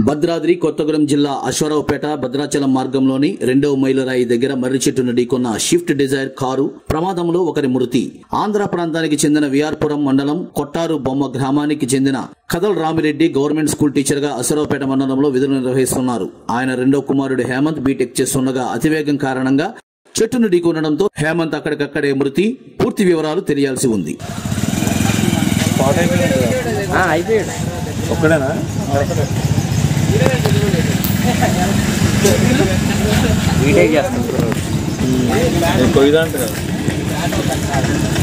భద్రాద్రి కొత్తగూడెం జిల్లా అశ్వరావుపేట భద్రాచలం మార్గంలోని రెండవ మైలురాయి దగ్గర మర్రి చెట్టును ఢీకొన్న షిఫ్ట్ డిజైర్ కారు ప్రమాదంలో ఒకరి మృతి ఆంధ్ర ప్రాంతానికి చెందిన విఆర్పురం మండలం కొట్టారు బొమ్మ గ్రామానికి చెందిన కదల్ రామిరెడ్డి గవర్నమెంట్ స్కూల్ టీచర్ గా అశ్వరావుపేట మండలంలో విధులు నిర్వహిస్తున్నారు ఆయన రెండో కుమారుడు హేమంత్ బీటెక్ చేస్తుండగా అతివేగం కారణంగా చెట్టును ఢీకొనడంతో హేమంత్ అక్కడికక్కడే మృతి పూర్తి వివరాలు తెలియాల్సి ఉంది అయిపోయాడు ఒక్కడేనా బీటెక్ చేస్తాను కొయ్యదా అంట కదా